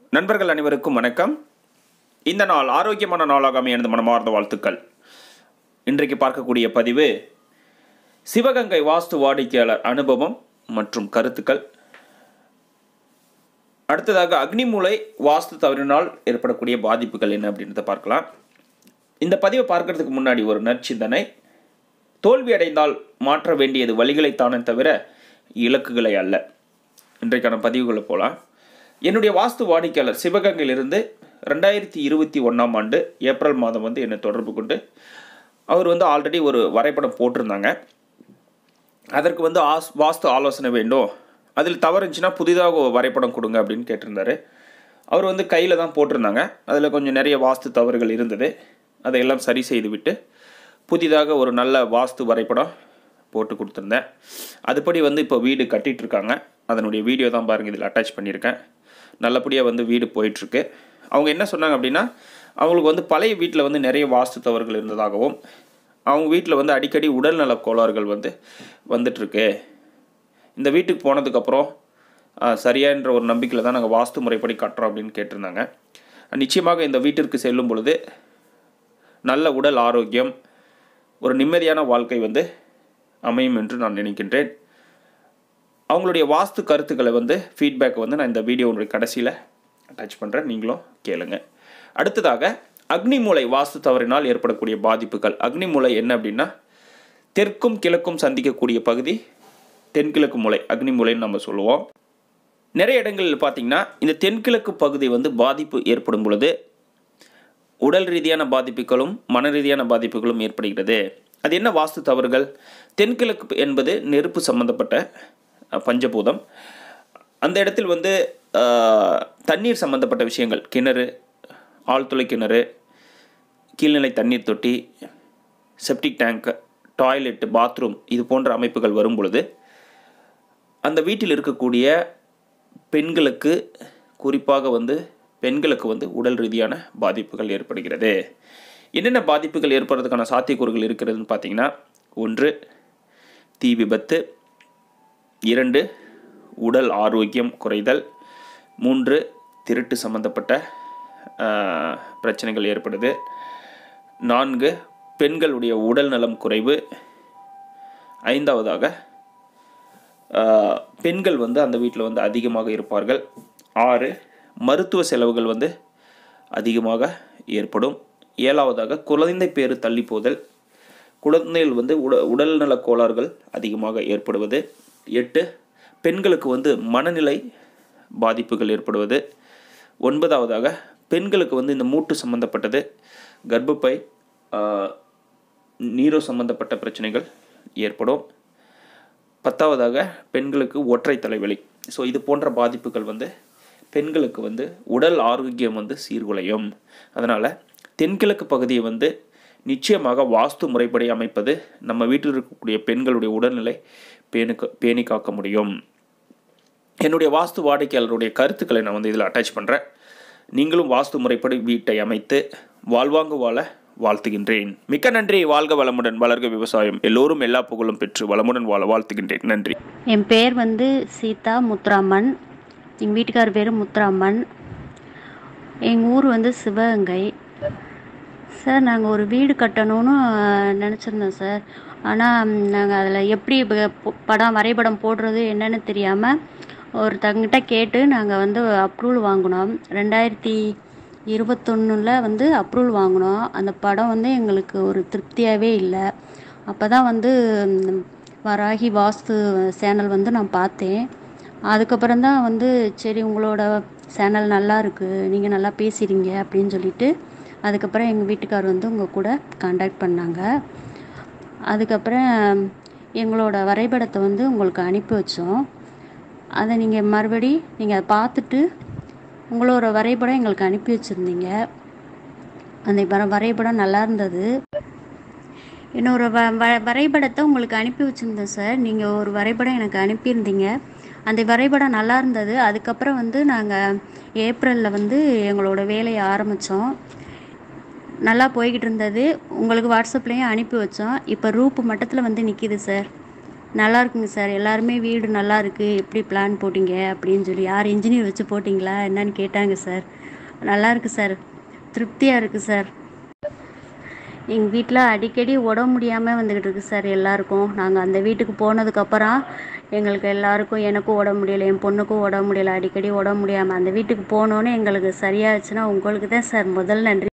நண்பர்கள் அனைவருக்கும் வணக்கம் இந்த நாள் ஆரோக்கியமான நாளாக அமைய எனது மனமார்ந்த வாழ்த்துக்கள் இன்றைக்கு பார்க்கக்கூடிய பதிவு சிவகங்கை வாஸ்து வாடிக்கையாளர் அனுபவம் மற்றும் கருத்துக்கள் அடுத்ததாக அக்னிமூலை வாஸ்து தவறினால் ஏற்படக்கூடிய பாதிப்புகள் என்ன அப்படின்றத பார்க்கலாம் இந்த பதிவை பார்க்கறதுக்கு முன்னாடி ஒரு நற்சிந்தனை தோல்வி அடைந்தால் மாற்ற வேண்டியது வழிகளைத்தானே தவிர இலக்குகளை அல்ல இன்றைக்கான பதிவுகளை போகலாம் என்னுடைய வாஸ்து வாடிக்கையாளர் சிவகங்கையிலிருந்து ரெண்டாயிரத்தி இருபத்தி ஒன்றாம் ஆண்டு ஏப்ரல் மாதம் வந்து என்னை தொடர்பு கொண்டு அவர் வந்து ஆல்ரெடி ஒரு வரைபடம் போட்டிருந்தாங்க அதற்கு வந்து ஆஸ் வாஸ்து ஆலோசனை வேண்டும் அதில் தவறு இருந்துச்சுன்னா புதிதாக ஒரு வரைபடம் கொடுங்க அப்படின்னு கேட்டிருந்தாரு அவர் வந்து கையில் தான் போட்டிருந்தாங்க அதில் கொஞ்சம் நிறைய வாஸ்து தவறுகள் இருந்தது அதையெல்லாம் சரி செய்து விட்டு புதிதாக ஒரு நல்ல வாஸ்து வரைபடம் போட்டு கொடுத்துருந்தேன் அதுபடி வந்து இப்போ வீடு கட்டிட்டு இருக்காங்க அதனுடைய வீடியோ தான் பாருங்கள் இதில் அட்டாச் பண்ணியிருக்கேன் நல்லபடியாக வந்து வீடு போயிட்டுருக்கு அவங்க என்ன சொன்னாங்க அப்படின்னா அவங்களுக்கு வந்து பழைய வீட்டில் வந்து நிறைய வாஸ்து தவறுகள் இருந்ததாகவும் அவங்க வீட்டில் வந்து அடிக்கடி உடல்நல கோளாறுகள் வந்து வந்துட்டுருக்கு இந்த வீட்டுக்கு போனதுக்கப்புறம் சரியான்ற ஒரு நம்பிக்கையில் தான் நாங்கள் வாஸ்து முறைப்படி கட்டுறோம் அப்படின்னு கேட்டிருந்தாங்க நிச்சயமாக இந்த வீட்டிற்கு செல்லும் பொழுது நல்ல உடல் ஆரோக்கியம் ஒரு நிம்மதியான வாழ்க்கை வந்து அமையும் என்று நான் நினைக்கின்றேன் அவங்களுடைய வாஸ்து கருத்துக்களை வந்து ஃபீட்பேக் வந்து நான் இந்த வீடியோனுடைய கடைசியில் அட்டாச் பண்ணுறேன் நீங்களும் கேளுங்க அடுத்ததாக அக்னிமூலை வாஸ்து தவறினால் ஏற்படக்கூடிய பாதிப்புகள் அக்னிமூலை என்ன அப்படின்னா தெற்கும் கிழக்கும் சந்திக்கக்கூடிய பகுதி தென்கிழக்கு மூலை அக்னிமூலைன்னு நம்ம சொல்லுவோம் நிறைய இடங்களில் பார்த்திங்கன்னா இந்த தென்கிழக்கு பகுதி வந்து பாதிப்பு ஏற்படும் பொழுது உடல் ரீதியான பாதிப்புகளும் மன ரீதியான பாதிப்புகளும் ஏற்படுகிறது அது என்ன வாஸ்து தவறுகள் தென்கிழக்கு என்பது நெருப்பு சம்பந்தப்பட்ட பஞ்சபூதம் அந்த இடத்தில் வந்து தண்ணீர் சம்பந்தப்பட்ட விஷயங்கள் கிணறு ஆழ்துளை கிணறு கீழ்நிலை தண்ணீர் தொட்டி செப்டிக் டேங்க் டாய்லெட்டு பாத்ரூம் இது போன்ற அமைப்புகள் வரும் பொழுது அந்த வீட்டில் இருக்கக்கூடிய பெண்களுக்கு குறிப்பாக வந்து பெண்களுக்கு வந்து உடல் ரீதியான பாதிப்புகள் ஏற்படுகிறது என்னென்ன பாதிப்புகள் ஏற்படுறதுக்கான சாத்தியக்கூறுகள் இருக்கிறதுன்னு பார்த்தீங்கன்னா ஒன்று தீ விபத்து இரண்டு உடல் ஆரோக்கியம் குறைதல் மூன்று திருட்டு சம்பந்தப்பட்ட பிரச்சனைகள் ஏற்படுது நான்கு பெண்களுடைய உடல் நலம் குறைவு ஐந்தாவதாக பெண்கள் வந்து அந்த வீட்டில் வந்து அதிகமாக இருப்பார்கள் ஆறு மருத்துவ செலவுகள் வந்து அதிகமாக ஏற்படும் ஏழாவதாக குழந்தை பேறு தள்ளி போதல் குழந்தைகள் வந்து உட உடல்நல கோளாறுகள் அதிகமாக ஏற்படுவது எட்டு பெண்களுக்கு வந்து மனநிலை பாதிப்புகள் ஏற்படுவது ஒன்பதாவதாக பெண்களுக்கு வந்து இந்த மூட்டு சம்பந்தப்பட்டது கர்ப்பப்பை நீரோ சம்பந்தப்பட்ட பிரச்சனைகள் ஏற்படும் பத்தாவதாக பெண்களுக்கு ஒற்றை தலைவலி ஸோ இது போன்ற பாதிப்புகள் வந்து பெண்களுக்கு வந்து உடல் ஆரோக்கியம் வந்து சீர்குலையும் அதனால் தென்கிழக்கு பகுதியை வந்து நிச்சயமாக வாஸ்து முறைப்படி அமைப்பது நம்ம வீட்டில் இருக்கக்கூடிய பெண்களுடைய உடல்நிலை பேணு பேணி காக்க முடியும் என்னுடைய வாஸ்து வாடிக்கையாளருடைய கருத்துக்களை நான் வந்து இதில் அட்டாச் பண்ணுறேன் நீங்களும் வாஸ்து முறைப்படி வீட்டை அமைத்து வாழ்வாங்கு வாழ வாழ்த்துகின்றேன் மிக்க நன்றி வாழ்க வளமுடன் வளர்க விவசாயம் எல்லோரும் எல்லா புகழும் பெற்று வளமுடன் வாழ வாழ்த்துகின்றேன் நன்றி என் பேர் வந்து சீதா முத்துராமன் எங்கள் வீட்டுக்கார் பேர் முத்துராமன் எங்கள் ஊர் வந்து சிவகங்கை சார் நாங்கள் ஒரு வீடு கட்டணும்னு நினச்சிருந்தோம் சார் ஆனால் நாங்கள் அதில் எப்படி படம் வரைபடம் போடுறது என்னன்னு தெரியாமல் ஒருத்தங்கிட்ட கேட்டு நாங்கள் வந்து அப்ரூவல் வாங்கினோம் ரெண்டாயிரத்தி இருபத்தொன்னில் வந்து அப்ரூவல் வாங்கினோம் அந்த படம் வந்து எங்களுக்கு ஒரு திருப்தியாகவே இல்லை அப்போ தான் வந்து வராகி வாஸ்து சேனல் வந்து நான் பார்த்தேன் அதுக்கப்புறம் தான் வந்து சரி உங்களோட சேனல் நல்லா இருக்குது நீங்கள் நல்லா பேசுகிறீங்க அப்படின்னு சொல்லிட்டு அதுக்கப்புறம் எங்கள் வீட்டுக்கார் வந்து உங்கள் கூட காண்டாக்ட் பண்ணாங்க அதுக்கப்புறம் எங்களோட வரைபடத்தை வந்து உங்களுக்கு அனுப்பி வச்சோம் அதை நீங்கள் மறுபடி நீங்கள் அதை பார்த்துட்டு உங்களோட வரைபடம் எங்களுக்கு அனுப்பி வச்சுருந்தீங்க அந்த வர வரைபடம் நல்லா இருந்தது இன்னொரு வ வ வரைபடத்தை உங்களுக்கு அனுப்பி வச்சுருந்தேன் சார் நீங்கள் ஒரு வரைபடம் எனக்கு அனுப்பியிருந்தீங்க அந்த வரைபடம் நல்லா இருந்தது அதுக்கப்புறம் வந்து நாங்கள் ஏப்ரலில் வந்து எங்களோட வேலையை ஆரம்பித்தோம் நல்லா போய்கிட்டு இருந்தது உங்களுக்கு வாட்ஸ்அப்லேயும் அனுப்பி வச்சோம் இப்போ ரூப்பு மட்டத்தில் வந்து நிற்கிது சார் நல்லா இருக்குங்க சார் எல்லாருமே வீடு நல்லா இருக்கு எப்படி பிளான் போட்டீங்க அப்படின்னு சொல்லி யார் இன்ஜினியர் வச்சு போட்டிங்களா என்னன்னு கேட்டாங்க சார் நல்லா இருக்கு சார் திருப்தியாக இருக்குது சார் எங்கள் வீட்டில் அடிக்கடி உடம்பு முடியாமல் வந்துக்கிட்டு இருக்கு சார் எல்லாருக்கும் நாங்கள் அந்த வீட்டுக்கு போனதுக்கப்புறம் எங்களுக்கு எல்லாருக்கும் எனக்கும் உடம்பு முடியலை என் பொண்ணுக்கும் உடம்பு முடியலை அடிக்கடி உடம்பு முடியாமல் அந்த வீட்டுக்கு போனோன்னே எங்களுக்கு சரியாச்சுன்னா உங்களுக்கு தான் சார் முதல் நன்றி